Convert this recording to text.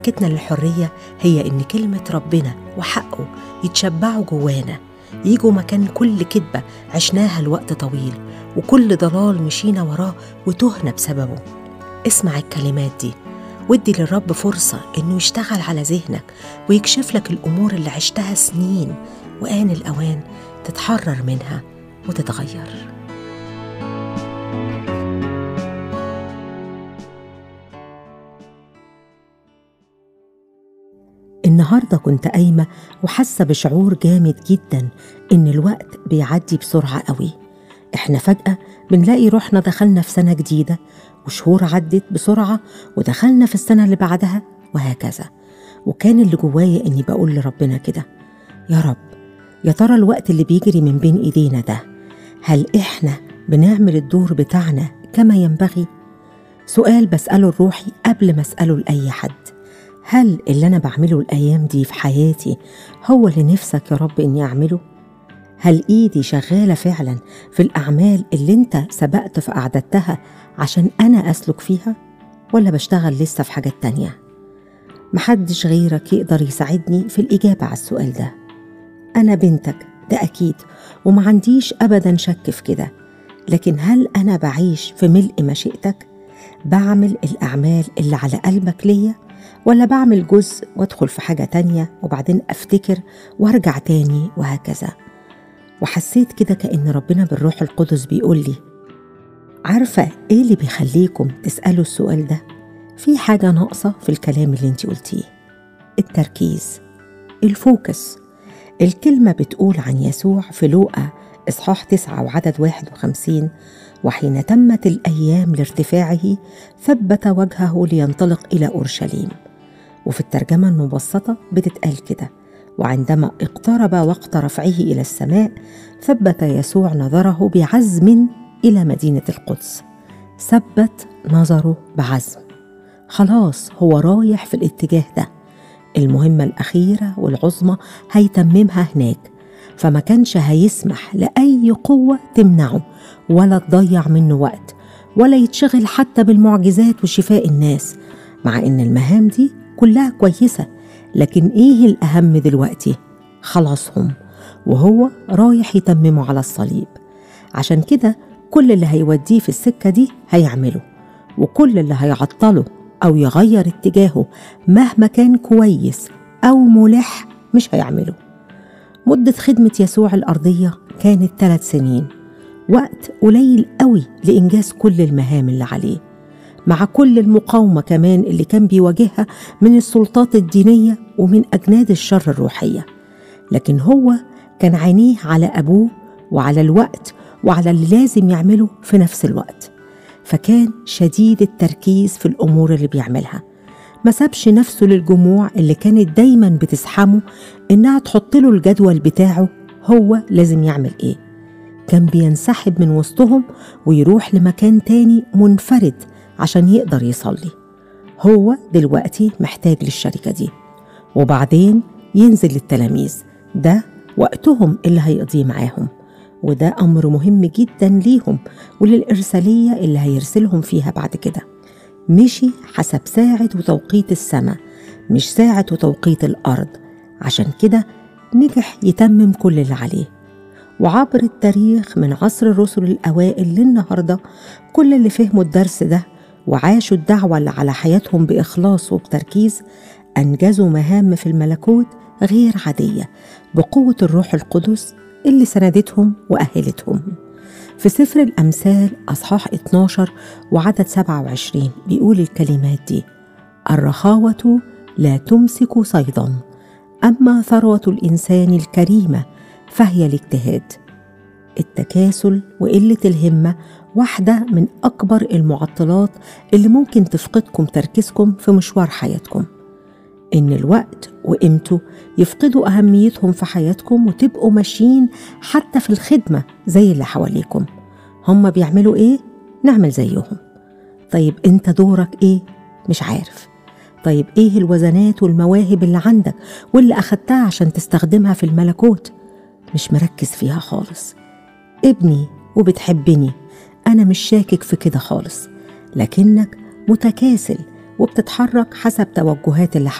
سكتنا للحرية هي إن كلمة ربنا وحقه يتشبعوا جوانا يجوا مكان كل كذبة عشناها لوقت طويل وكل ضلال مشينا وراه وتهنا بسببه اسمع الكلمات دي وادي للرب فرصة إنه يشتغل على ذهنك ويكشف لك الأمور اللي عشتها سنين وآن الأوان تتحرر منها وتتغير النهارده كنت قايمة وحاسة بشعور جامد جدا إن الوقت بيعدي بسرعة قوي إحنا فجأة بنلاقي روحنا دخلنا في سنة جديدة وشهور عدت بسرعة ودخلنا في السنة اللي بعدها وهكذا وكان اللي جوايا إني بقول لربنا كده يا رب يا ترى الوقت اللي بيجري من بين إيدينا ده هل إحنا بنعمل الدور بتاعنا كما ينبغي؟ سؤال بسأله لروحي قبل ما أسأله لأي حد هل اللي أنا بعمله الأيام دي في حياتي هو اللي نفسك يا رب إني أعمله؟ هل إيدي شغالة فعلا في الأعمال اللي أنت سبقت فأعددتها عشان أنا أسلك فيها؟ ولا بشتغل لسه في حاجات تانية؟ محدش غيرك يقدر يساعدني في الإجابة على السؤال ده أنا بنتك ده أكيد وما عنديش أبدا شك في كده لكن هل أنا بعيش في ملء مشيئتك؟ بعمل الأعمال اللي على قلبك ليا؟ ولا بعمل جزء وادخل في حاجة تانية وبعدين أفتكر وارجع تاني وهكذا وحسيت كده كأن ربنا بالروح القدس بيقول لي عارفة إيه اللي بيخليكم تسألوا السؤال ده؟ في حاجة ناقصة في الكلام اللي انت قلتيه التركيز الفوكس الكلمة بتقول عن يسوع في لوقا إصحاح تسعة وعدد واحد وخمسين وحين تمت الأيام لارتفاعه ثبت وجهه لينطلق إلى أورشليم وفي الترجمة المبسطة بتتقال كده وعندما اقترب وقت رفعه إلى السماء ثبت يسوع نظره بعزم إلى مدينة القدس ثبت نظره بعزم خلاص هو رايح في الاتجاه ده المهمة الأخيرة والعظمى هيتممها هناك فما كانش هيسمح لأي قوة تمنعه ولا تضيع منه وقت ولا يتشغل حتى بالمعجزات وشفاء الناس مع إن المهام دي كلها كويسة لكن إيه الأهم دلوقتي؟ خلاصهم وهو رايح يتممه على الصليب عشان كده كل اللي هيوديه في السكة دي هيعمله وكل اللي هيعطله أو يغير اتجاهه مهما كان كويس أو ملح مش هيعمله مدة خدمة يسوع الأرضية كانت ثلاث سنين وقت قليل قوي لإنجاز كل المهام اللي عليه مع كل المقاومة كمان اللي كان بيواجهها من السلطات الدينية ومن أجناد الشر الروحية لكن هو كان عينيه على أبوه وعلى الوقت وعلى اللي لازم يعمله في نفس الوقت فكان شديد التركيز في الأمور اللي بيعملها ما سابش نفسه للجموع اللي كانت دايما بتسحمه إنها تحط له الجدول بتاعه هو لازم يعمل إيه كان بينسحب من وسطهم ويروح لمكان تاني منفرد عشان يقدر يصلي هو دلوقتي محتاج للشركة دي وبعدين ينزل للتلاميذ ده وقتهم اللي هيقضيه معاهم وده أمر مهم جدا ليهم وللإرسالية اللي هيرسلهم فيها بعد كده مشي حسب ساعة وتوقيت السماء مش ساعة وتوقيت الأرض عشان كده نجح يتمم كل اللي عليه وعبر التاريخ من عصر الرسل الأوائل للنهاردة كل اللي فهموا الدرس ده وعاشوا الدعوة اللي على حياتهم بإخلاص وبتركيز أنجزوا مهام في الملكوت غير عادية بقوة الروح القدس اللي سندتهم وأهلتهم في سفر الأمثال أصحاح 12 وعدد 27 بيقول الكلمات دي الرخاوة لا تمسك صيدا أما ثروة الإنسان الكريمة فهي الاجتهاد التكاسل وقلة الهمة واحدة من أكبر المعطلات اللي ممكن تفقدكم تركيزكم في مشوار حياتكم إن الوقت وقيمته يفقدوا أهميتهم في حياتكم وتبقوا ماشيين حتى في الخدمة زي اللي حواليكم هم بيعملوا إيه؟ نعمل زيهم طيب أنت دورك إيه؟ مش عارف طيب إيه الوزنات والمواهب اللي عندك واللي أخدتها عشان تستخدمها في الملكوت؟ مش مركز فيها خالص ابني وبتحبني أنا مش شاكك في كده خالص لكنك متكاسل وبتتحرك حسب توجهات اللي